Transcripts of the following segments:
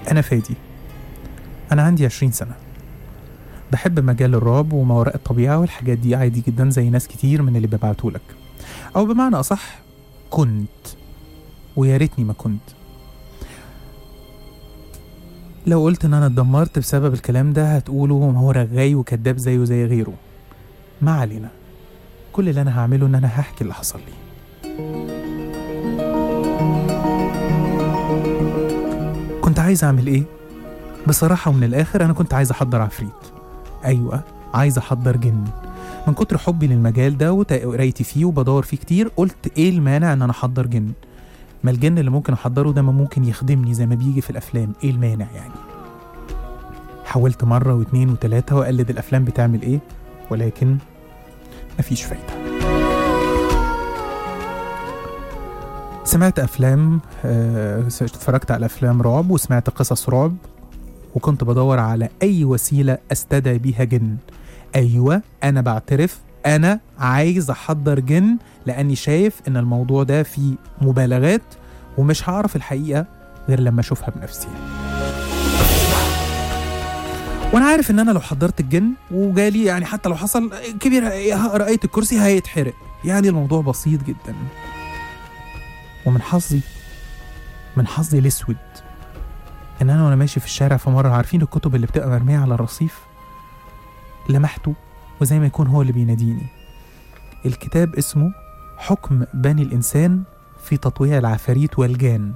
أنا فادي أنا عندي عشرين سنة بحب مجال الرعب وما وراء الطبيعة والحاجات دي عادي جدا زي ناس كتير من اللي ببعتهولك أو بمعنى أصح كنت ويا ريتني ما كنت لو قلت ان انا اتدمرت بسبب الكلام ده هتقولوا ما هو رغاي وكذاب زيه زي غيره ما علينا كل اللي انا هعمله ان انا هحكي اللي حصل لي كنت عايز اعمل ايه بصراحة ومن الاخر انا كنت عايز احضر عفريت ايوه عايز احضر جن من كتر حبي للمجال ده وقرايتي فيه وبدور فيه كتير قلت ايه المانع ان انا احضر جن ما الجن اللي ممكن احضره ده ما ممكن يخدمني زي ما بيجي في الافلام ايه المانع يعني حاولت مرة واتنين وتلاتة واقلد الافلام بتعمل ايه ولكن مفيش فايدة سمعت افلام آه، اتفرجت على افلام رعب وسمعت قصص رعب وكنت بدور على اي وسيلة استدعي بيها جن ايوه انا بعترف انا عايز احضر جن لاني شايف ان الموضوع ده فيه مبالغات ومش هعرف الحقيقه غير لما اشوفها بنفسي وانا عارف ان انا لو حضرت الجن وجالي يعني حتى لو حصل كبير رأيت الكرسي هيتحرق يعني الموضوع بسيط جدا ومن حظي من حظي الاسود ان انا وانا ماشي في الشارع في مره عارفين الكتب اللي بتبقى مرميه على الرصيف لمحته وزي ما يكون هو اللي بيناديني الكتاب اسمه حكم بني الإنسان في تطويع العفاريت والجان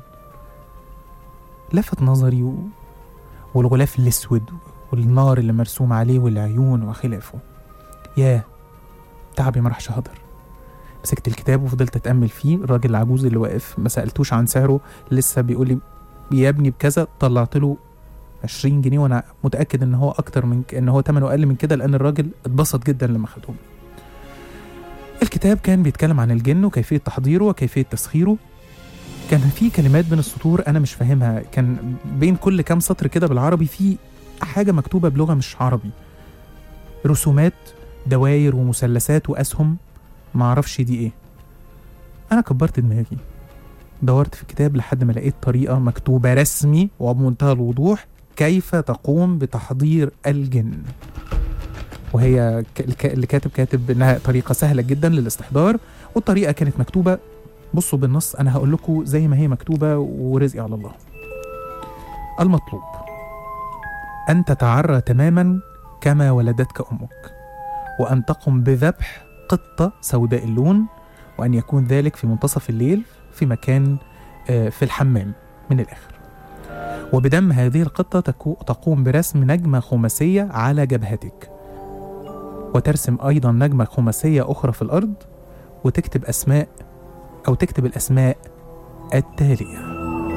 لفت نظري و... والغلاف الأسود والنار اللي مرسوم عليه والعيون وخلافه ياه تعبي ما راحش هدر مسكت الكتاب وفضلت اتامل فيه الراجل العجوز اللي واقف ما سالتوش عن سعره لسه بيقول لي يا ابني بكذا طلعت له 20 جنيه وانا متاكد ان هو اكتر من ك... ان هو ثمنه اقل من كده لان الراجل اتبسط جدا لما خدهم الكتاب كان بيتكلم عن الجن وكيفيه تحضيره وكيفيه تسخيره كان في كلمات بين السطور انا مش فاهمها كان بين كل كام سطر كده بالعربي في حاجه مكتوبه بلغه مش عربي رسومات دواير ومثلثات واسهم معرفش دي ايه انا كبرت دماغي دورت في الكتاب لحد ما لقيت طريقه مكتوبه رسمي وبمنتهى الوضوح كيف تقوم بتحضير الجن وهي ك- الك- اللي كاتب كاتب انها طريقه سهله جدا للاستحضار والطريقه كانت مكتوبه بصوا بالنص انا هقول لكم زي ما هي مكتوبه ورزقي على الله المطلوب ان تتعرى تماما كما ولدتك امك وان تقم بذبح قطه سوداء اللون وان يكون ذلك في منتصف الليل في مكان آه، في الحمام من الاخر وبدم هذه القطة تكو- تقوم برسم نجمة خماسية على جبهتك وترسم أيضا نجمة خماسية أخرى في الأرض وتكتب أسماء أو تكتب الأسماء التالية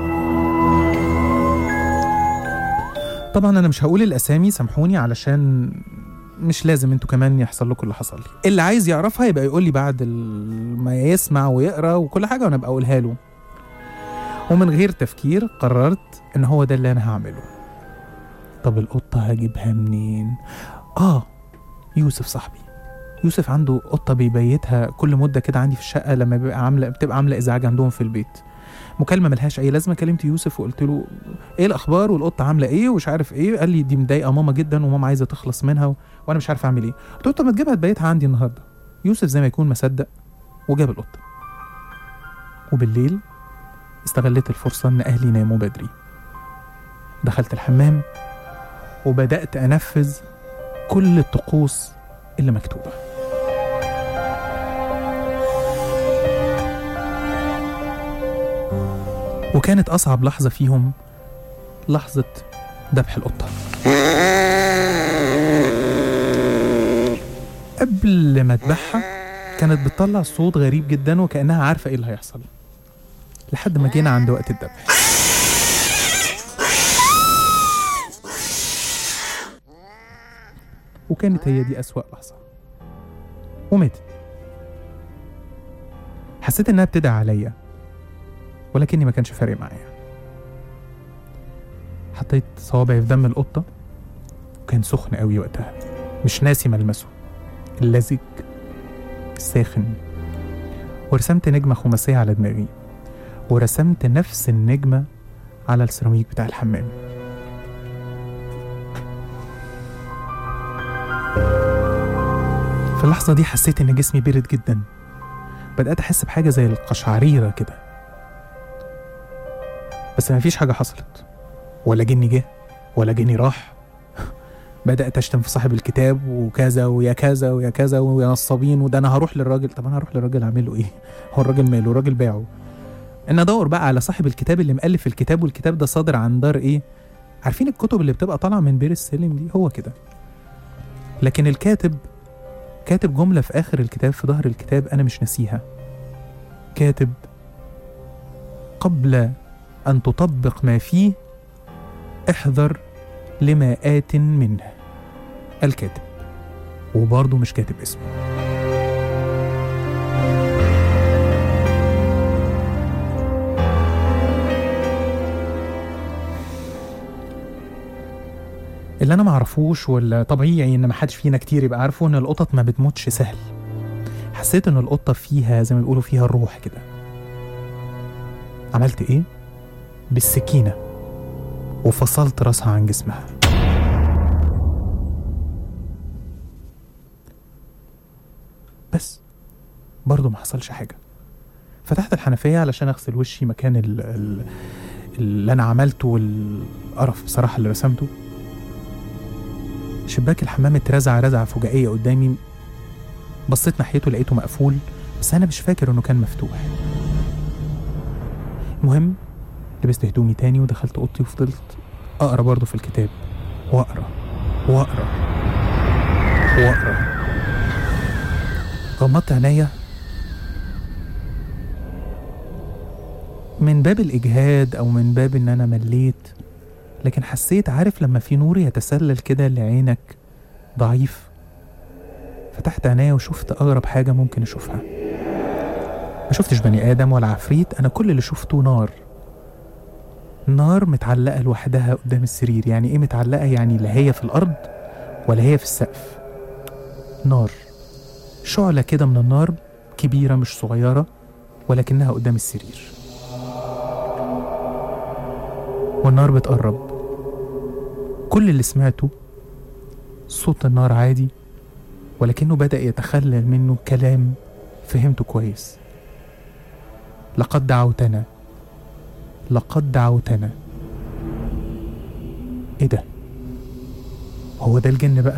طبعا أنا مش هقول الأسامي سامحوني علشان مش لازم انتوا كمان يحصل لكم اللي حصل لي اللي عايز يعرفها يبقى يقول لي بعد ال- ما يسمع ويقرا وكل حاجه وانا ابقى اقولها له ومن غير تفكير قررت ان هو ده اللي انا هعمله طب القطه هجيبها منين اه يوسف صاحبي يوسف عنده قطه بيبيتها كل مده كده عندي في الشقه لما بيبقى عامله بتبقى عامله ازعاج عندهم في البيت مكالمه ملهاش اي لازمه كلمت يوسف وقلت له ايه الاخبار والقطه عامله ايه ومش عارف ايه قال لي دي مضايقه ماما جدا وماما عايزه تخلص منها و... وانا مش عارف اعمل ايه قلت له طب ما تجيبها تبيتها عندي النهارده يوسف زي ما يكون مصدق وجاب القطه وبالليل استغلت الفرصه ان اهلي ناموا بدري دخلت الحمام وبدات انفذ كل الطقوس اللي مكتوبه وكانت اصعب لحظه فيهم لحظه ذبح القطه قبل ما اذبحها كانت بتطلع صوت غريب جدا وكانها عارفه ايه اللي هيحصل لحد ما جينا عند وقت الذبح وكانت هي دي أسوأ لحظة وماتت حسيت إنها بتدعي عليا ولكني ما كانش فارق معايا حطيت صوابعي في دم القطة وكان سخن قوي وقتها مش ناسي ملمسه اللزج الساخن ورسمت نجمة خماسية على دماغي ورسمت نفس النجمة على السيراميك بتاع الحمام في اللحظة دي حسيت إن جسمي برد جدا بدأت أحس بحاجة زي القشعريرة كده بس مفيش حاجة حصلت ولا جني جه ولا جني راح بدأت أشتم في صاحب الكتاب وكذا ويا كذا ويا كذا ويا نصابين وده أنا هروح للراجل طب أنا هروح للراجل أعمل له إيه؟ هو الراجل ماله؟ الراجل باعه إن أدور بقى على صاحب الكتاب اللي مؤلف الكتاب والكتاب ده صادر عن دار إيه؟ عارفين الكتب اللي بتبقى طالعة من بير السلم دي هو كده لكن الكاتب كاتب جملة في آخر الكتاب في ظهر الكتاب أنا مش ناسيها كاتب قبل أن تطبق ما فيه احذر لما آت منه الكاتب وبرضه مش كاتب اسمه اللي انا معرفوش ولا طبيعي ان ما حدش فينا كتير يبقى عارفه ان القطط ما بتموتش سهل حسيت ان القطه فيها زي ما بيقولوا فيها الروح كده عملت ايه بالسكينه وفصلت راسها عن جسمها بس برضه ما حصلش حاجه فتحت الحنفيه علشان اغسل وشي مكان ال ال اللي انا عملته والقرف بصراحه اللي رسمته شباك الحمام اترزع رزعه فجائيه قدامي بصيت ناحيته لقيته مقفول بس انا مش فاكر انه كان مفتوح المهم لبست هدومي تاني ودخلت اوضتي وفضلت اقرا برضه في الكتاب واقرا واقرا واقرا غمضت عينيا من باب الاجهاد او من باب ان انا مليت لكن حسيت عارف لما في نور يتسلل كده لعينك ضعيف فتحت عينيا وشفت أغرب حاجة ممكن أشوفها ما شفتش بني آدم ولا عفريت أنا كل اللي شفته نار نار متعلقة لوحدها قدام السرير يعني إيه متعلقة يعني لا هي في الأرض ولا هي في السقف نار شعلة كده من النار كبيرة مش صغيرة ولكنها قدام السرير والنار بتقرب كل اللي سمعته صوت النار عادي ولكنه بدأ يتخلل منه كلام فهمته كويس لقد دعوتنا لقد دعوتنا ايه ده هو ده الجن بقى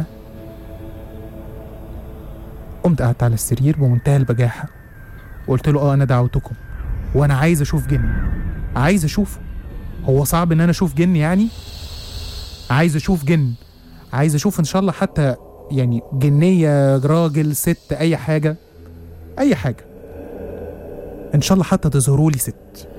قمت قعدت على السرير بمنتهى البجاحة وقلت له اه انا دعوتكم وانا عايز اشوف جن عايز اشوفه هو صعب ان انا اشوف جن يعني عايز اشوف جن عايز اشوف ان شاء الله حتى يعني جنية راجل ست اي حاجة اي حاجة ان شاء الله حتى تظهروا لي ست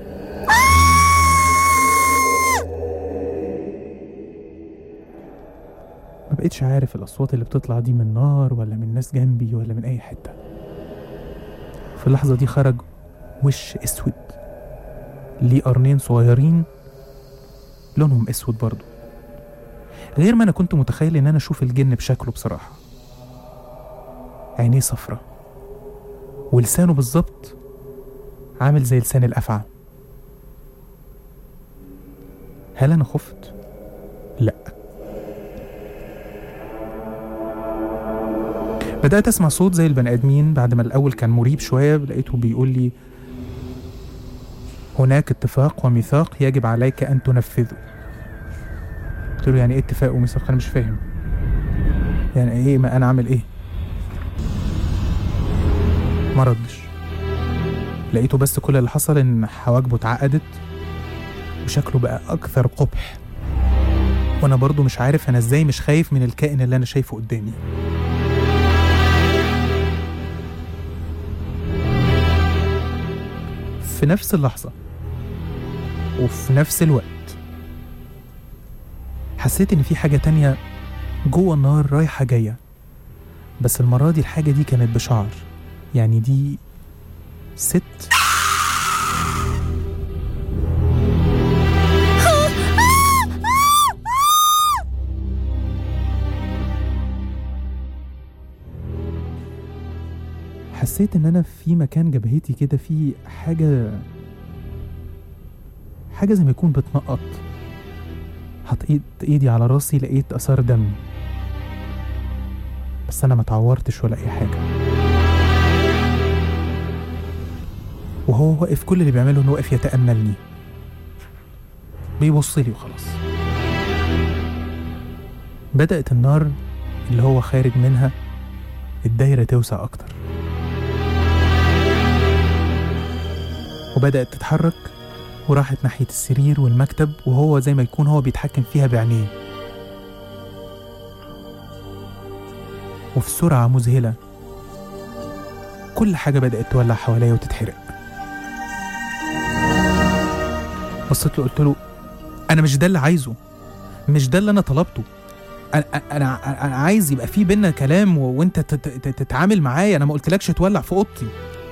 ما بقتش عارف الاصوات اللي بتطلع دي من نار ولا من ناس جنبي ولا من اي حتة في اللحظة دي خرج وش اسود ليه قرنين صغيرين لونهم اسود برضه غير ما انا كنت متخيل ان انا اشوف الجن بشكله بصراحه عينيه صفرة ولسانه بالظبط عامل زي لسان الافعى هل انا خفت لا بدات اسمع صوت زي البني ادمين بعد ما الاول كان مريب شويه لقيته بيقول لي هناك اتفاق وميثاق يجب عليك ان تنفذه قلت له يعني ايه اتفاق وميثاق انا مش فاهم يعني ايه ما انا اعمل ايه ما ردش لقيته بس كل اللي حصل ان حواجبه اتعقدت وشكله بقى اكثر قبح وانا برضو مش عارف انا ازاي مش خايف من الكائن اللي انا شايفه قدامي في نفس اللحظة وفي نفس الوقت حسيت ان في حاجة تانية جوه النار رايحة جاية بس المرة دي الحاجة دي كانت بشعر يعني دي ست حسيت ان انا في مكان جبهتي كده في حاجة حاجة زي ما يكون بتنقط حط ايد ايدي على راسي لقيت اثار دم بس انا ما اتعورتش ولا اي حاجه وهو واقف كل اللي بيعمله انه واقف يتاملني بيبص لي وخلاص بدات النار اللي هو خارج منها الدايره توسع اكتر وبدات تتحرك وراحت ناحيه السرير والمكتب وهو زي ما يكون هو بيتحكم فيها بعينيه وفي سرعة مذهلة كل حاجة بدأت تولع حواليا وتتحرق بصيت له قلت له أنا مش ده اللي عايزه مش ده اللي أنا طلبته أنا أنا أنا عايز يبقى في بينا كلام و... وأنت تت... تت... تتعامل معايا أنا ما قلتلكش تولع في أوضتي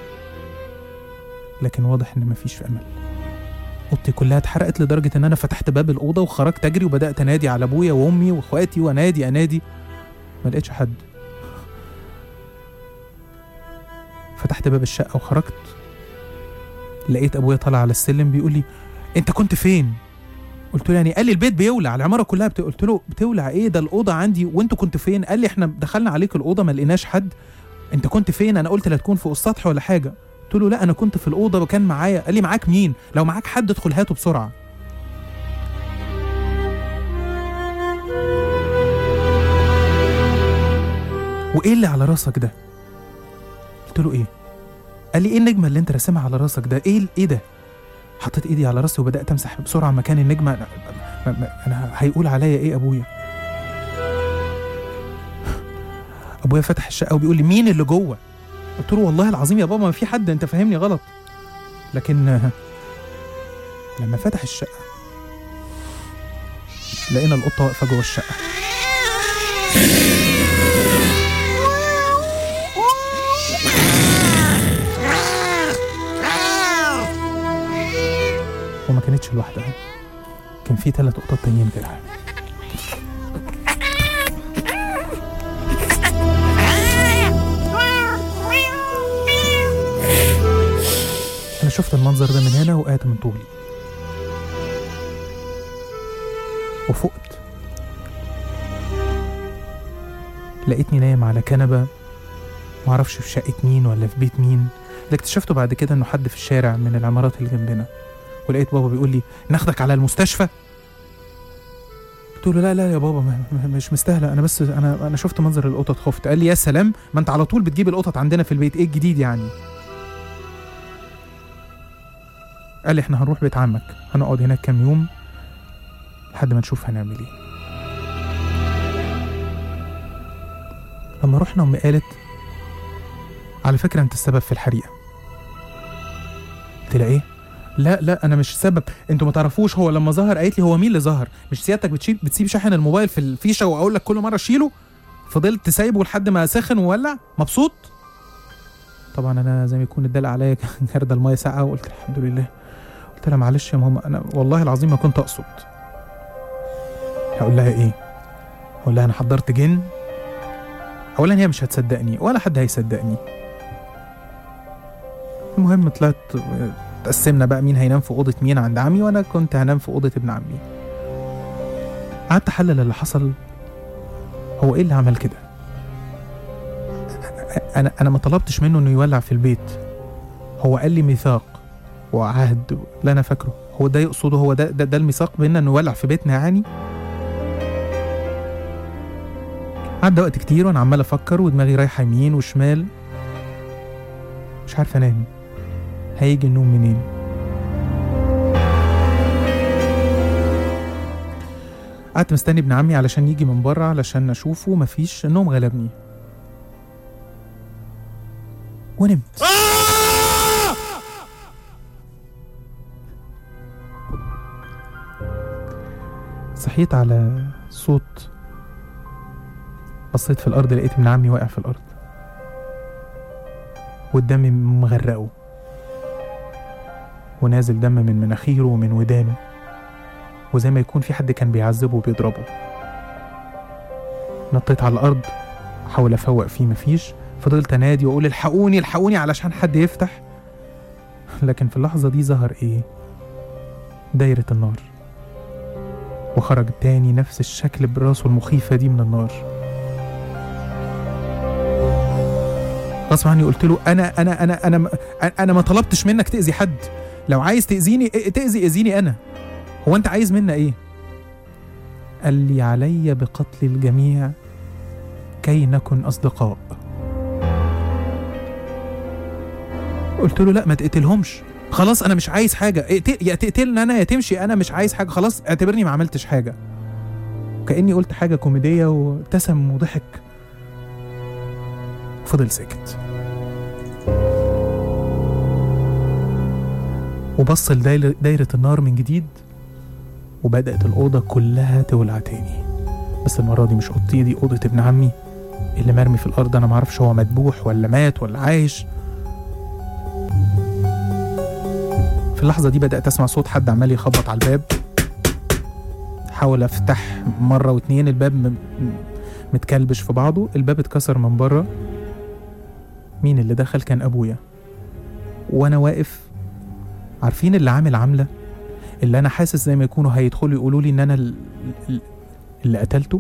لكن واضح إن مفيش في أمل اوضتي كلها اتحرقت لدرجه ان انا فتحت باب الاوضه وخرجت اجري وبدات انادي على ابويا وامي واخواتي وانادي انادي ما لقيتش حد فتحت باب الشقه وخرجت لقيت ابويا طالع على السلم بيقول لي انت كنت فين قلت له يعني قال لي البيت بيولع العماره كلها بت... قلت له بتولع ايه ده الاوضه عندي وانتوا كنتوا فين قال لي احنا دخلنا عليك الاوضه ما لقيناش حد انت كنت فين انا قلت لا تكون فوق السطح ولا حاجه قلت له لا انا كنت في الاوضه وكان معايا قال لي معاك مين لو معاك حد ادخل هاته بسرعه وايه اللي على راسك ده قلت له ايه قال لي ايه النجمه اللي انت راسمها على راسك ده ايه ايه ده حطيت ايدي على راسي وبدات امسح بسرعه مكان النجمه انا, أنا هيقول عليا ايه ابويا ابويا فتح الشقه وبيقول لي مين اللي جوه قلت له والله العظيم يا بابا ما في حد انت فاهمني غلط لكن لما فتح الشقه لقينا القطه واقفه جوه الشقه وما كانتش لوحدها كان في ثلاث قطط تانيين غيرها أنا شفت المنظر ده من هنا وقعت من طولي وفقت لقيتني نايم على كنبة معرفش في شقة مين ولا في بيت مين اللي اكتشفته بعد كده انه حد في الشارع من العمارات اللي جنبنا ولقيت بابا بيقول لي ناخدك على المستشفى قلت له لا لا يا بابا ما- ما- مش مستاهله انا بس انا انا شفت منظر القطط خفت قال لي يا سلام ما انت على طول بتجيب القطط عندنا في البيت ايه الجديد يعني قال لي احنا هنروح بيت عمك هنقعد هناك كام يوم لحد ما نشوف هنعمل ايه لما رحنا امي قالت على فكره انت السبب في الحريقه قلت لها ايه لا لا انا مش السبب انتوا ما تعرفوش هو لما ظهر قالت لي هو مين اللي ظهر مش سيادتك بتشيل بتسيب شاحن الموبايل في الفيشه واقول لك كل مره شيله فضلت سايبه لحد ما سخن وولع مبسوط طبعا انا زي ما يكون اتدلق عليا جرد الميه ساقعه وقلت الحمد لله قلت لها معلش يا ماما انا والله العظيم ما كنت اقصد هقول لها ايه هقول لها انا حضرت جن اولا هي مش هتصدقني ولا حد هيصدقني المهم طلعت تقسمنا بقى مين هينام في اوضه مين عند عمي وانا كنت هنام في اوضه ابن عمي قعدت احلل اللي حصل هو ايه اللي عمل كده انا انا ما طلبتش منه انه يولع في البيت هو قال لي ميثاق وعهد لا انا فاكره هو ده يقصده هو ده ده, ده الميثاق بيننا انه يولع في بيتنا يعني عدى وقت كتير وانا عمال افكر ودماغي رايحه يمين وشمال مش عارف انام هيجي النوم منين قعدت مستني ابن عمي علشان يجي من بره علشان اشوفه مفيش النوم غلبني ونمت صحيت على صوت بصيت في الأرض لقيت ابن عمي واقع في الأرض والدم مغرقه ونازل دم من مناخيره ومن ودانه وزي ما يكون في حد كان بيعذبه وبيضربه نطيت على الأرض أحاول أفوق فيه مفيش فضلت أنادي وأقول الحقوني الحقوني علشان حد يفتح لكن في اللحظة دي ظهر إيه؟ دايرة النار وخرج تاني نفس الشكل براسه المخيفة دي من النار غصب عني قلت له انا انا انا انا انا ما طلبتش منك تاذي حد لو عايز تاذيني ائ- تاذي اذيني انا هو انت عايز منا ايه قال لي علي بقتل الجميع كي نكن اصدقاء قلت له لا ما تقتلهمش خلاص انا مش عايز حاجه اقتل يا تقتلني انا يا تمشي انا مش عايز حاجه خلاص اعتبرني ما عملتش حاجه كاني قلت حاجه كوميديه وابتسم وضحك فضل ساكت وبص لدايرة دايرة النار من جديد وبدأت الأوضة كلها تولع تاني بس المرة دي مش أوضتي دي أوضة ابن عمي اللي مرمي في الأرض أنا معرفش هو مدبوح ولا مات ولا عايش في اللحظة دي بدأت أسمع صوت حد عمال يخبط على الباب حاول أفتح مرة واتنين الباب م- م- متكلبش في بعضه الباب اتكسر من بره مين اللي دخل كان أبويا وأنا واقف عارفين اللي عامل عاملة اللي أنا حاسس زي ما يكونوا هيدخلوا يقولوا لي إن أنا ال- ال- اللي قتلته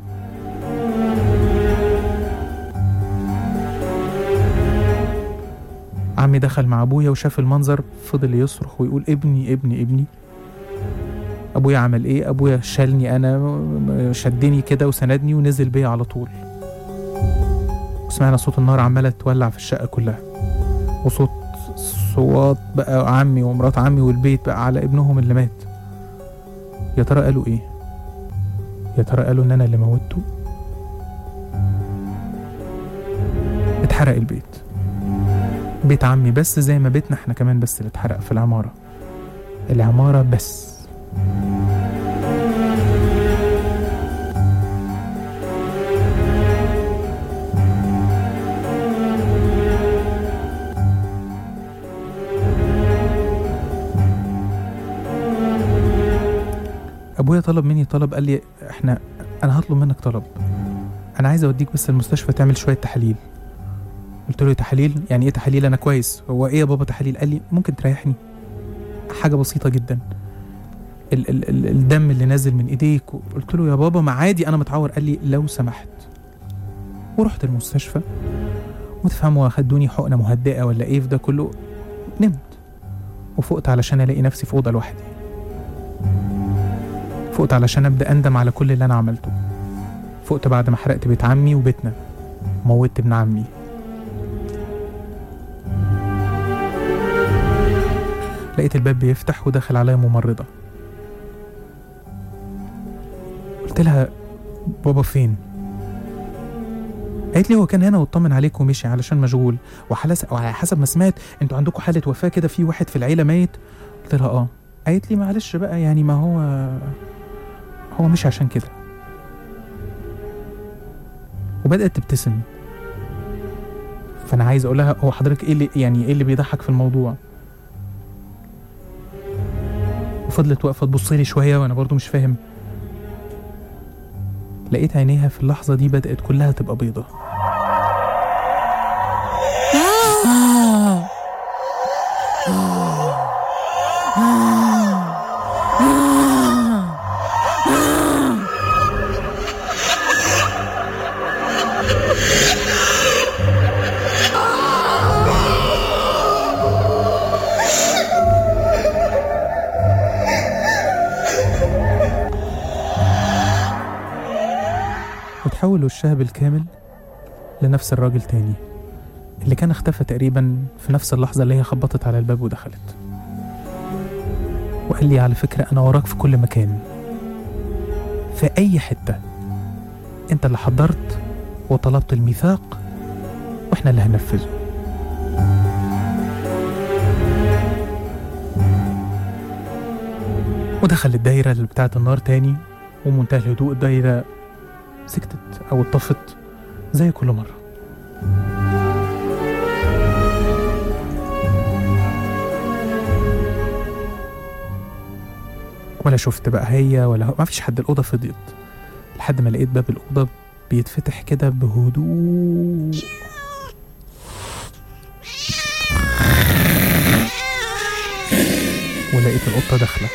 عمي دخل مع ابويا وشاف المنظر فضل يصرخ ويقول ابني ابني ابني ابويا عمل ايه ابويا شالني انا شدني كده وسندني ونزل بيا على طول وسمعنا صوت النار عماله تولع في الشقه كلها وصوت صوات بقى عمي ومرات عمي والبيت بقى على ابنهم اللي مات يا ترى قالوا ايه يا ترى قالوا ان انا اللي موتته اتحرق البيت بيت عمي بس زي ما بيتنا احنا كمان بس اللي اتحرق في العمارة العمارة بس ابويا طلب مني طلب قال لي احنا انا هطلب منك طلب انا عايز اوديك بس المستشفى تعمل شويه تحاليل قلت له تحاليل يعني ايه تحاليل انا كويس هو ايه يا بابا تحاليل قال لي ممكن تريحني حاجه بسيطه جدا ال ال ال الدم اللي نازل من ايديك قلت له يا بابا ما عادي انا متعور قال لي لو سمحت ورحت المستشفى وتفهموا خدوني حقنه مهدئه ولا ايه في ده كله نمت وفقت علشان الاقي نفسي في اوضه لوحدي فقت علشان ابدا اندم على كل اللي انا عملته فقت بعد ما حرقت بيت عمي وبيتنا موتت ابن عمي لقيت الباب بيفتح ودخل عليا ممرضة قلت لها بابا فين قالت لي هو كان هنا واطمن عليك ومشي علشان مشغول وحلس وعلى حسب ما سمعت انتوا عندكم حالة وفاة كده في واحد في العيلة ميت قلت لها اه قالت لي معلش بقى يعني ما هو هو مش عشان كده وبدأت تبتسم فأنا عايز أقول لها هو حضرتك إيه اللي يعني إيه اللي بيضحك في الموضوع وفضلت واقفة تبص لي شوية وأنا برضو مش فاهم لقيت عينيها في اللحظة دي بدأت كلها تبقى بيضة وتحول وشها بالكامل لنفس الراجل تاني اللي كان اختفى تقريبا في نفس اللحظة اللي هي خبطت على الباب ودخلت وقال لي على فكرة أنا وراك في كل مكان في أي حتة أنت اللي حضرت وطلبت الميثاق وإحنا اللي هننفذه ودخل الدايرة اللي بتاعت النار تاني ومنتهى الهدوء الدايرة سكتت أو اتطفت زي كل مرة ولا شفت بقى هي ولا هو ما فيش حد الأوضة فضيت لحد ما لقيت باب الأوضة بيتفتح كده بهدوء ولقيت القطة داخلة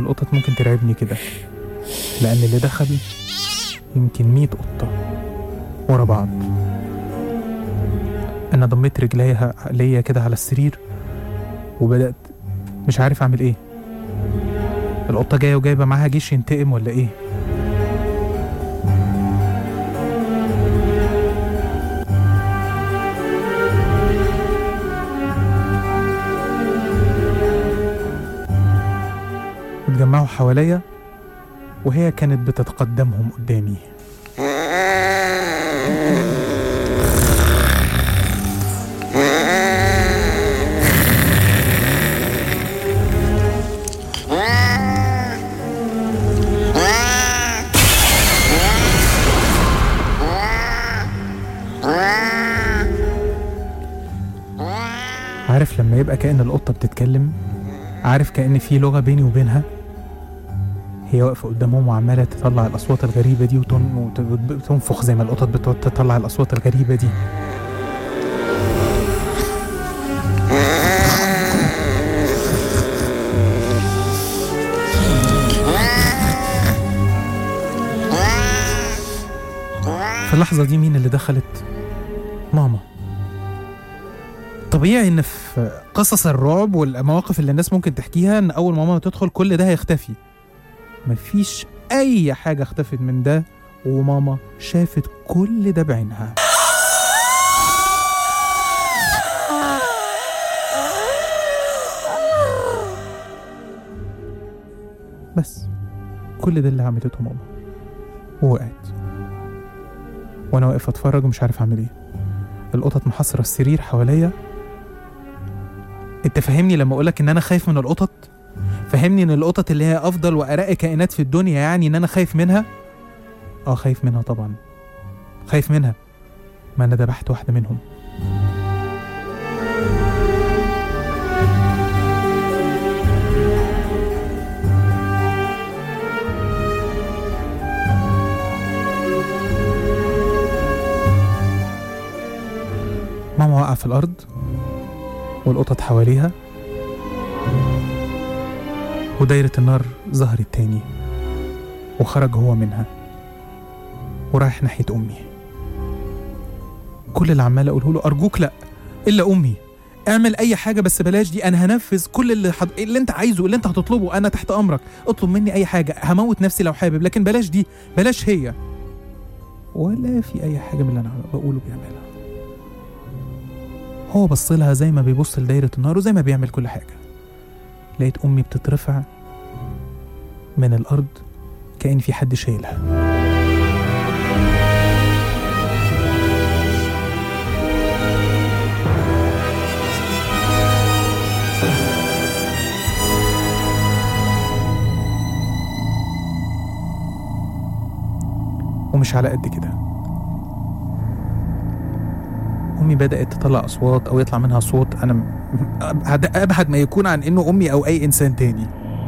القطط ممكن ترعبني كده لأن اللي دخل يمكن مية قطة ورا بعض أنا ضميت رجليها ليا كده على السرير وبدأت مش عارف أعمل إيه القطة جاية وجايبة معاها جيش ينتقم ولا إيه اتجمعوا حواليا وهي كانت بتتقدمهم قدامي عارف لما يبقى كأن القطة بتتكلم عارف كأن في لغة بيني وبينها هي واقفة قدامهم وعمالة تطلع الأصوات الغريبة دي وتن- وت- وتنفخ زي ما القطط بتقعد تطلع الأصوات الغريبة دي في اللحظة دي مين اللي دخلت؟ ماما طبيعي ان في قصص الرعب والمواقف اللي الناس ممكن تحكيها ان اول ما ماما تدخل كل ده هيختفي مفيش اي حاجة اختفت من ده وماما شافت كل ده بعينها بس كل ده اللي عملته ماما ووقعت وانا واقف اتفرج ومش عارف اعمل ايه القطط محاصره السرير حواليا انت فاهمني لما اقولك ان انا خايف من القطط فهمني ان القطط اللي هي افضل وارق كائنات في الدنيا يعني ان انا خايف منها اه خايف منها طبعا خايف منها ما انا ذبحت واحده منهم ماما وقع في الارض والقطط حواليها ودايرة النار ظهرت تاني وخرج هو منها ورايح ناحية أمي كل اللي عمال أقوله له أرجوك لأ إلا أمي اعمل أي حاجة بس بلاش دي أنا هنفذ كل اللي حد... اللي أنت عايزه اللي أنت هتطلبه أنا تحت أمرك اطلب مني أي حاجة هموت نفسي لو حابب لكن بلاش دي بلاش هي ولا في أي حاجة من اللي أنا بقوله بيعملها هو بص لها زي ما بيبص لدايرة النار وزي ما بيعمل كل حاجة لقيت أمي بتترفع من الأرض كأن في حد شايلها ومش على قد كده أمي بدأت تطلع أصوات أو يطلع منها صوت أنا م- أبعد أبعد ما يكون عن إنه أمي أو أي إنسان تاني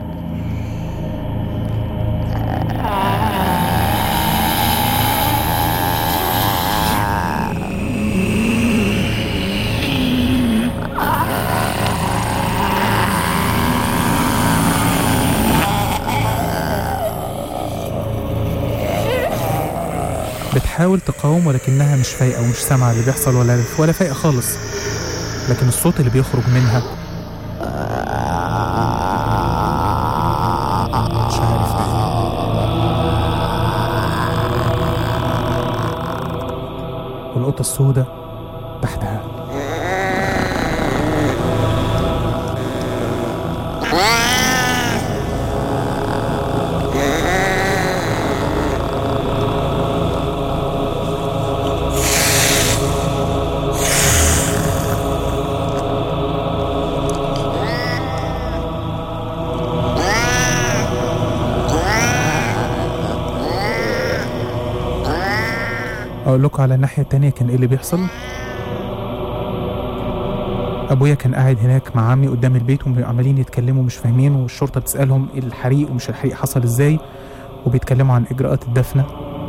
بتحاول تقاوم ولكنها مش فايقة ومش سامعة اللي بيحصل ولا ولا فايقة خالص لكن الصوت اللي بيخرج منها مش عارف ايه والقطة السوداء تحتها اقول لكم على الناحيه التانية كان ايه اللي بيحصل ابويا كان قاعد هناك مع عمي قدام البيت وعمالين يتكلموا مش فاهمين والشرطه بتسالهم إيه الحريق ومش الحريق حصل ازاي وبيتكلموا عن اجراءات الدفنه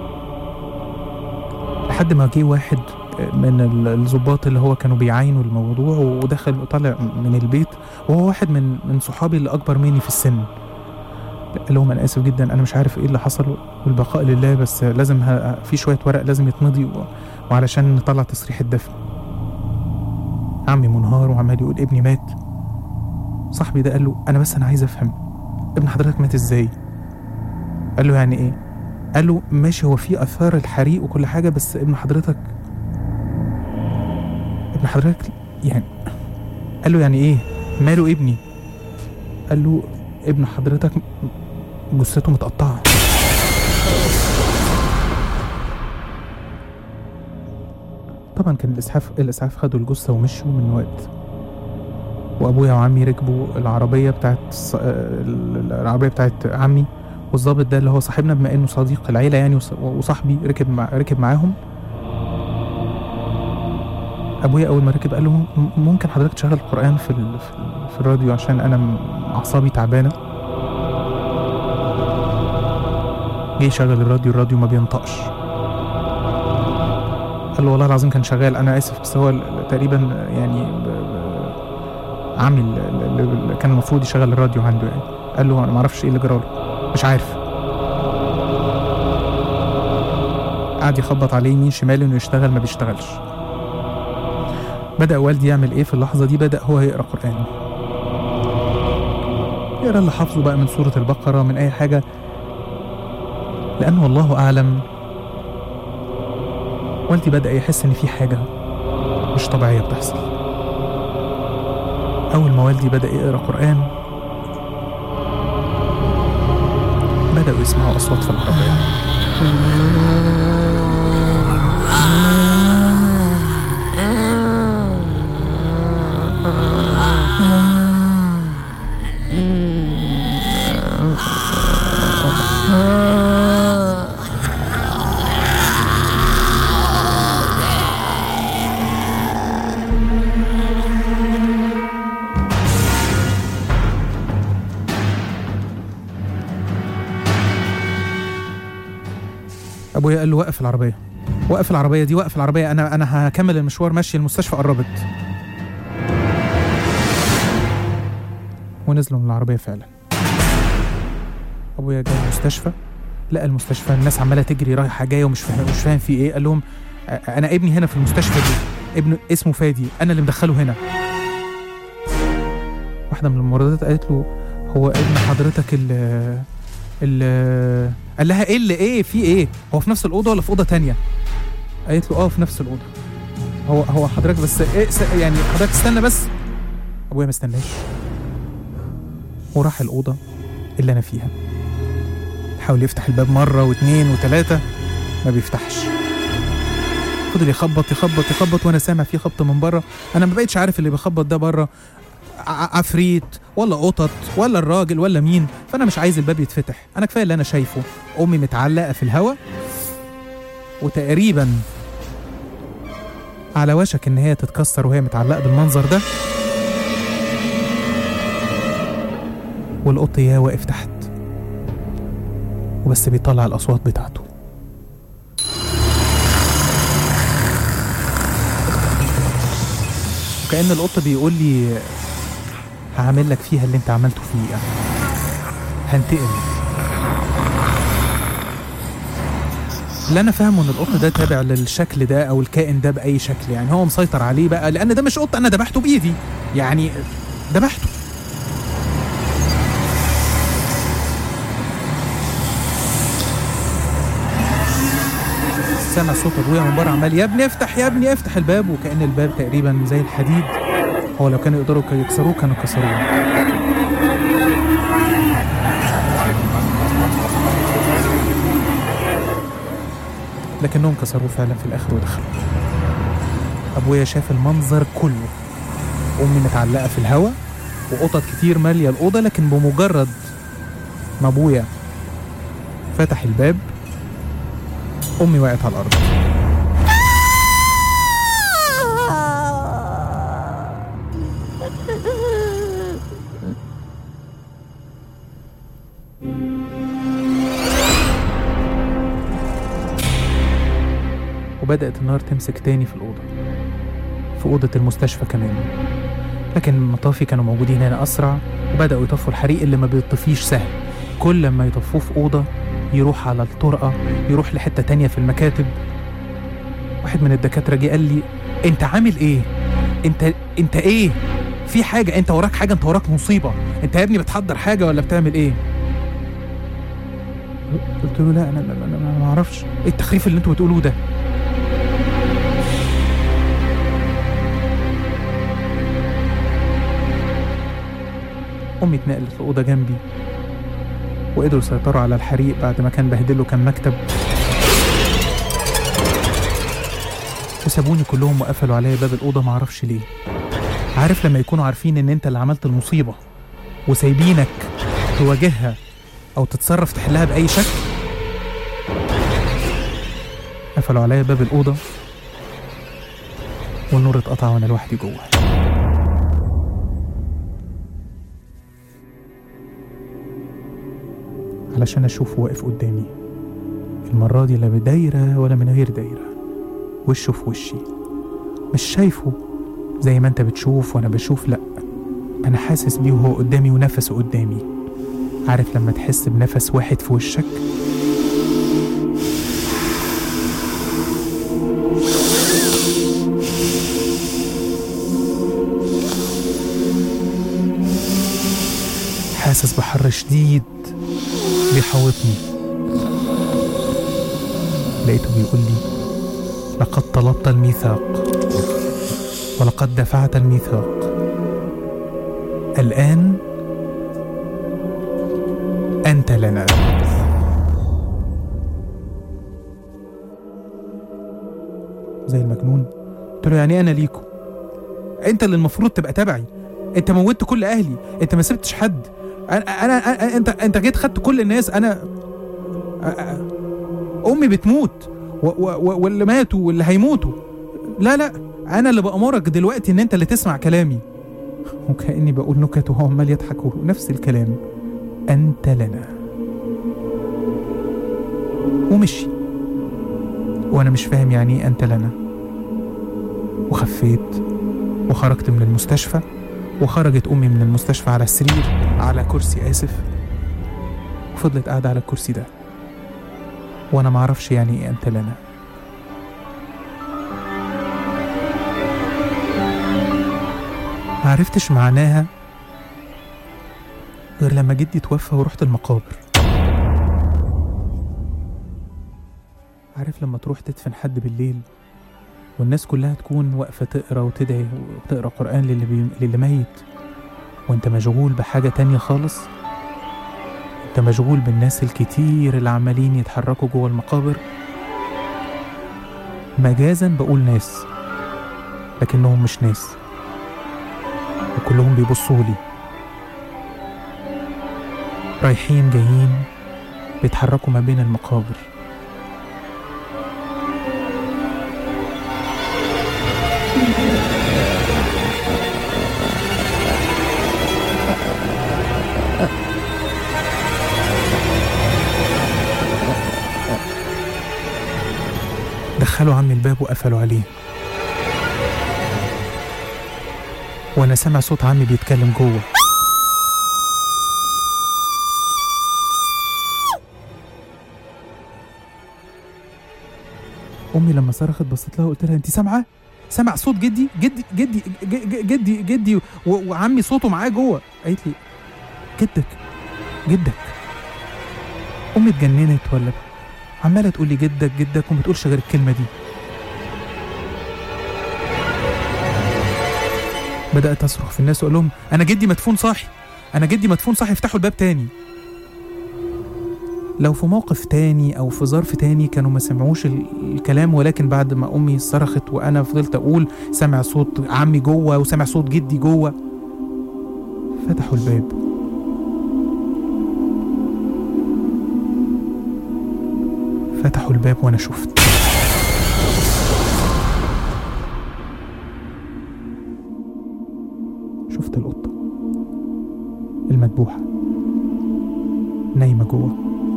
لحد ما جه واحد من ال- الضباط اللي هو كانوا بيعاينوا الموضوع ودخل طالع من البيت وهو واحد من من صحابي اللي اكبر مني في السن قال لهم انا اسف جدا انا مش عارف ايه اللي حصل والبقاء لله بس لازم ه... في شويه ورق لازم يتمضي و... وعلشان نطلع تصريح الدفن عمي منهار وعمال يقول ابني مات صاحبي ده قال له انا بس انا عايز افهم ابن حضرتك مات ازاي قال له يعني ايه قال له ماشي هو في اثار الحريق وكل حاجه بس ابن حضرتك ابن حضرتك يعني قال له يعني ايه ماله ابني قال له ابن حضرتك جثته متقطعه طبعا كان الاسعاف الاسعاف خدوا الجثه ومشوا من وقت وابويا وعمي ركبوا العربيه بتاعت الص- ال- العربيه بتاعت عمي والظابط ده اللي هو صاحبنا بما انه صديق العيله يعني وص- وصاحبي ركب مع ركب معاهم ابويا اول ما ركب قال له "م- ممكن حضرتك تشغل القران في ال- في, ال- في الراديو عشان انا م- اعصابي تعبانه جه يشغل الراديو الراديو ما بينطقش قال له والله العظيم كان شغال انا اسف بس هو ال- تقريبا يعني ب- ب- عمي ال- ال- اللي كان المفروض يشغل الراديو عنده يعني قال له انا ما اعرفش ايه اللي جراله مش عارف قعد يخبط عليه يمين شمال انه يشتغل ما بيشتغلش بدأ والدي يعمل ايه في اللحظة دي بدأ هو يقرأ قرآن يقرأ اللي حافظه بقى من سورة البقرة من أي حاجة لأنه والله أعلم والدي بدأ يحس إن في حاجة مش طبيعية بتحصل أول ما والدي بدأ يقرأ قرآن بدأوا يسمعوا أصوات في العربية ابويا قال له وقف العربيه وقف العربيه دي وقف العربيه انا انا هكمل المشوار ماشي المستشفى قربت ونزلوا من العربيه فعلا ابويا جه المستشفى لقى المستشفى الناس عماله تجري رايحه جايه ومش فاهم مش فاهم في ايه قال لهم "أ- انا ابني هنا في المستشفى دي ابن اسمه فادي انا اللي مدخله هنا واحده من الممرضات قالت له هو ابن حضرتك ال ال قال لها ايه اللي ايه في ايه هو في نفس الاوضه ولا في اوضه تانية قالت له اه في نفس الاوضه هو هو حضرتك بس ايه س- يعني حضرتك استنى بس ابويا ما استناش وراح الاوضه اللي انا فيها حاول يفتح الباب مره واثنين وثلاثه ما بيفتحش فضل يخبط يخبط يخبط وانا سامع فيه خبط من بره انا ما بقتش عارف اللي بيخبط ده بره ع- عفريت ولا قطط ولا الراجل ولا مين فانا مش عايز الباب يتفتح انا كفايه اللي انا شايفه امي متعلقه في الهوا وتقريبا على وشك ان هي تتكسر وهي متعلقه بالمنظر ده والقط يا واقف تحت وبس بيطلع الاصوات بتاعته وكأن القط بيقول لي هعمل لك فيها اللي انت عملته فيه يعني. هنتقم اللي انا فاهمه ان القط ده تابع للشكل ده او الكائن ده باي شكل يعني هو مسيطر عليه بقى لان ده مش قط انا ذبحته بايدي يعني ذبحته سمع صوت ابويا من بره عمال يا ابني افتح يا ابني افتح الباب وكأن الباب تقريبا زي الحديد هو لو كانوا يقدروا يكسروه كانوا كسروه لكنهم كسروه فعلا في الاخر ودخلوا ابويا شاف المنظر كله امي متعلقه في الهوا وقطط كتير ماليه الاوضه لكن بمجرد ما ابويا فتح الباب امي وقعت على الارض وبدأت النار تمسك تاني في الأوضة في أوضة المستشفى كمان لكن المطافي كانوا موجودين هنا أسرع وبدأوا يطفوا الحريق اللي ما بيطفيش سهل كل لما يطفوه في أوضة يروح على الطرقة يروح لحتة تانية في المكاتب واحد من الدكاترة جه قال لي انت عامل ايه انت انت ايه في حاجة انت وراك حاجة انت وراك مصيبة انت يا ابني بتحضر حاجة ولا بتعمل ايه قلت له لا انا انا, أنا, أنا ما اعرفش ايه التخريف اللي انتوا بتقولوه ده امي اتنقلت لاوضه جنبي وقدروا يسيطروا على الحريق بعد ما كان بهدله كان مكتب وسابوني كلهم وقفلوا عليا باب الاوضه معرفش ليه عارف لما يكونوا عارفين ان انت اللي عملت المصيبه وسايبينك تواجهها او تتصرف تحلها باي شكل قفلوا عليا باب الاوضه والنور اتقطع وانا لوحدي جوه علشان اشوفه واقف قدامي المرة دي لا بدايرة ولا من غير دايرة وشه في وشي مش شايفه زي ما انت بتشوف وانا بشوف لا انا حاسس بيه وهو قدامي ونفسه قدامي عارف لما تحس بنفس واحد في وشك حاسس بحر شديد بيحوطني لقيته بيقول لي لقد طلبت الميثاق ولقد دفعت الميثاق الآن أنت لنا زي المجنون قلت له يعني أنا ليكم أنت اللي المفروض تبقى تبعي أنت موتت كل أهلي أنت ما سبتش حد أنا, أنا, أنا أنت أنت جيت خدت كل الناس أنا أ- أ- أمي بتموت و و و واللي ماتوا واللي هيموتوا لا لا أنا اللي بأمرك دلوقتي إن أنت اللي تسمع كلامي وكأني بقول نكت وهو عمال يضحك نفس الكلام أنت لنا ومشي وأنا مش فاهم يعني إيه أنت لنا وخفيت وخرجت من المستشفى وخرجت أمي من المستشفى على السرير على كرسي آسف وفضلت قاعدة على الكرسي ده وأنا معرفش يعني إيه أنت لنا معرفتش معناها غير لما جدي توفى ورحت المقابر عارف لما تروح تدفن حد بالليل والناس كلها تكون واقفة تقرا وتدعي وتقرا قرآن للي, بي... للي ميت وانت مشغول بحاجة تانية خالص انت مشغول بالناس الكتير اللي عمالين يتحركوا جوه المقابر مجازا بقول ناس لكنهم مش ناس وكلهم بيبصوا لي رايحين جايين بيتحركوا ما بين المقابر دخلوا عمي الباب وقفلوا عليه وانا سامع صوت عمي بيتكلم جوه امي لما صرخت بصيت لها وقلت لها انت سامعه سامع صوت جدي جدي جدي ج- ج- جدي جدي و- وعمي صوته معاه جوه قالت لي جدك جدك امي اتجننت ولا عماله تقول لي جدك جدك وما تقولش غير الكلمه دي بدات اصرخ في الناس واقول لهم انا جدي مدفون صاحي انا جدي مدفون صاحي افتحوا الباب تاني لو في موقف تاني او في ظرف تاني كانوا ما سمعوش ال- الكلام ولكن بعد ما امي صرخت وانا فضلت اقول سامع صوت عمي جوه وسامع صوت جدي جوه فتحوا الباب فتحوا الباب وانا شفت شفت القطة المذبوحة نايمة جوه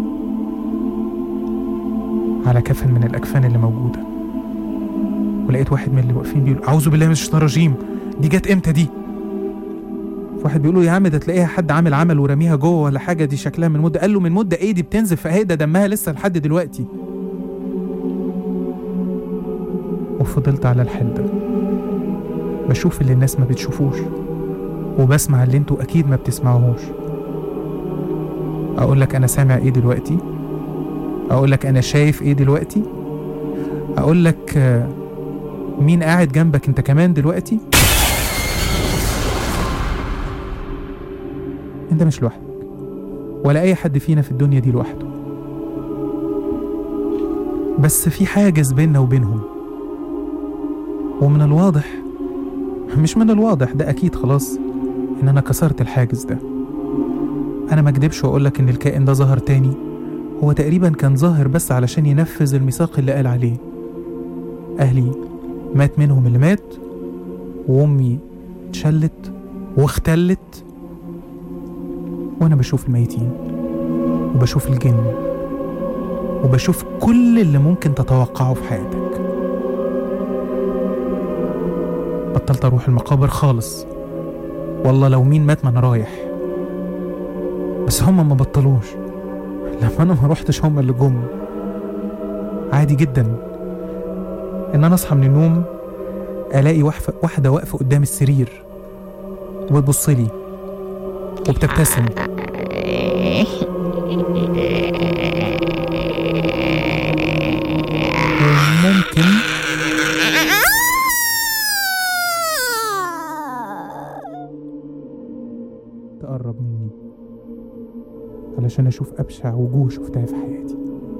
على كفن من الأكفان اللي موجودة ولقيت واحد من اللي واقفين بيقول أعوذ بالله من الشيطان الرجيم دي جت إمتى دي؟ واحد بيقول له يا عم ده تلاقيها حد عامل عمل ورميها جوه ولا حاجه دي شكلها من مده قال له من مده ايه دي بتنزف اهي ده دمها لسه لحد دلوقتي وفضلت على الحال ده بشوف اللي الناس ما بتشوفوش وبسمع اللي انتوا اكيد ما بتسمعوهوش اقول لك انا سامع ايه دلوقتي اقول لك انا شايف ايه دلوقتي اقول لك آه، مين قاعد جنبك انت كمان دلوقتي انت مش لوحدك ولا اي حد فينا في الدنيا دي لوحده بس في حاجز بيننا وبينهم ومن الواضح مش من الواضح ده اكيد خلاص ان انا كسرت الحاجز ده انا ما اكدبش واقول لك ان الكائن ده ظهر تاني هو تقريبا كان ظاهر بس علشان ينفذ الميثاق اللي قال عليه اهلي مات منهم اللي مات وامي اتشلت واختلت وانا بشوف الميتين وبشوف الجن وبشوف كل اللي ممكن تتوقعه في حياتك بطلت اروح المقابر خالص والله لو مين مات ما انا رايح بس هم ما بطلوش لما انا ما روحتش هم اللي جم عادي جدا ان انا اصحى من النوم الاقي وحفة واحده واقفه قدام السرير وبتبص لي وبتبتسم وممكن تقرب مني علشان اشوف ابشع وجوه شفتها في حياتي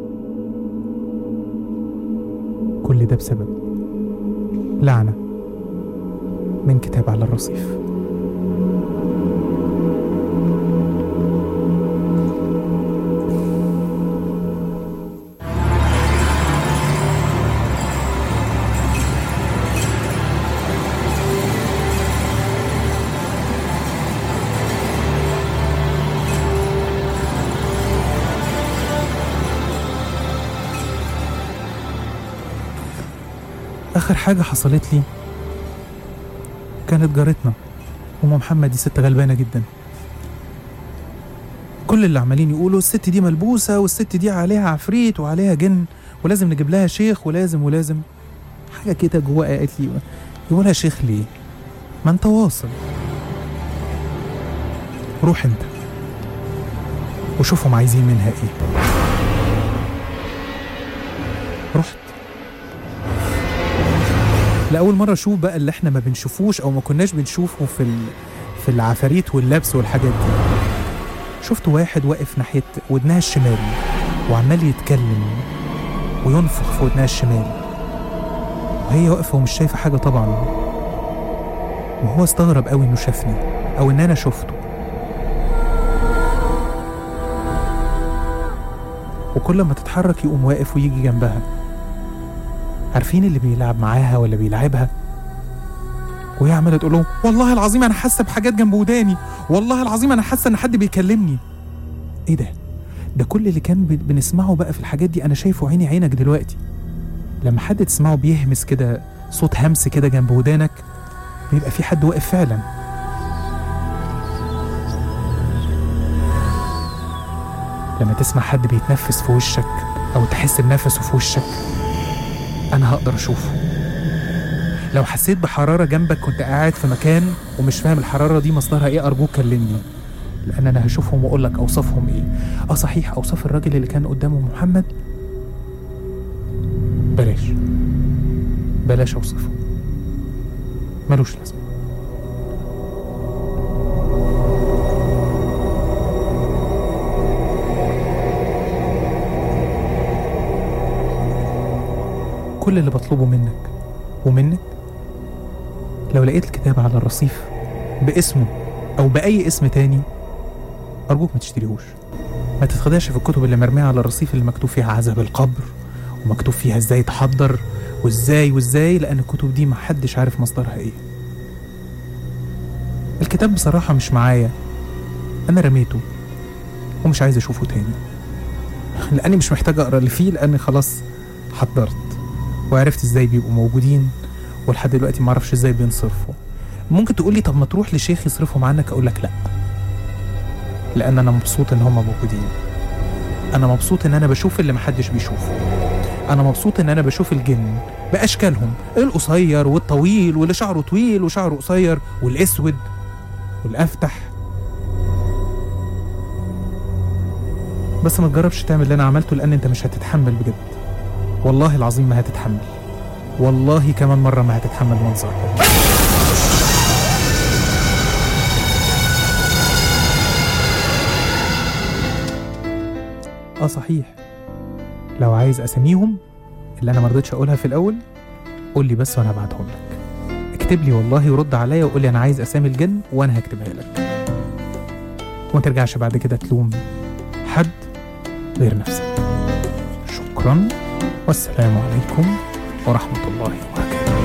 كل ده بسبب لعنه من كتاب على الرصيف آخر حاجة حصلت لي كانت جارتنا أم محمد دي ست غلبانة جدا كل اللي عمالين يقولوا الست دي ملبوسة والست دي عليها عفريت وعليها جن ولازم نجيب لها شيخ ولازم ولازم حاجة كده جواها قالت لي يقولها شيخ ليه؟ ما انت واصل روح انت وشوفهم عايزين منها ايه رحت لأول مرة أشوف بقى اللي إحنا ما بنشوفوش أو ما كناش بنشوفه في ال... في العفاريت واللبس والحاجات دي شفت واحد واقف ناحية ودنها الشمال وعمال يتكلم وينفخ في ودنها الشمال وهي واقفة ومش شايفة حاجة طبعا وهو استغرب قوي إنه شافني أو إن أنا شفته وكل ما تتحرك يقوم واقف ويجي جنبها عارفين اللي بيلعب معاها ولا بيلعبها وهي عماله تقول له والله العظيم انا حاسه بحاجات جنب وداني والله العظيم انا حاسه ان حد بيكلمني ايه ده ده كل اللي كان بن- بنسمعه بقى في الحاجات دي انا شايفه عيني عينك دلوقتي لما حد تسمعه بيهمس كده صوت همس كده جنب ودانك بيبقى في حد واقف فعلا لما تسمع حد بيتنفس في وشك او تحس بنفسه في وشك انا هقدر اشوفه لو حسيت بحرارة جنبك كنت قاعد في مكان ومش فاهم الحرارة دي مصدرها ايه ارجوك كلمني لان انا هشوفهم واقول لك اوصافهم ايه اه صحيح اوصاف الراجل اللي كان قدامه محمد بلاش بلاش اوصفه ملوش لازمة كل اللي بطلبه منك ومنك لو لقيت الكتاب على الرصيف باسمه او باي اسم تاني ارجوك ما تشتريهوش ما تتخدعش في الكتب اللي مرميه على الرصيف اللي مكتوب فيها عذاب القبر ومكتوب فيها ازاي تحضر وازاي وازاي لان الكتب دي محدش عارف مصدرها ايه الكتاب بصراحة مش معايا انا رميته ومش عايز اشوفه تاني لاني مش محتاج اقرا اللي فيه لاني خلاص حضرت وعرفت ازاي بيبقوا موجودين ولحد دلوقتي معرفش ازاي بينصرفوا ممكن تقولي طب ما تروح لشيخ يصرفهم عنك اقول لك لا لان انا مبسوط ان هم موجودين انا مبسوط ان انا بشوف اللي محدش بيشوفه انا مبسوط ان انا بشوف الجن باشكالهم القصير والطويل واللي شعره طويل وشعره قصير والاسود والافتح بس ما تجربش تعمل اللي انا عملته لان انت مش هتتحمل بجد والله العظيم ما هتتحمل والله كمان مرة ما هتتحمل منظر اه صحيح لو عايز اساميهم اللي انا مرضتش اقولها في الاول قول لي بس وانا هبعتهم لك اكتب لي والله ورد عليا وقول لي انا عايز اسامي الجن وانا هكتبها لك وما ترجعش بعد كده تلوم حد غير نفسك شكرا والسلام عليكم ورحمه الله وبركاته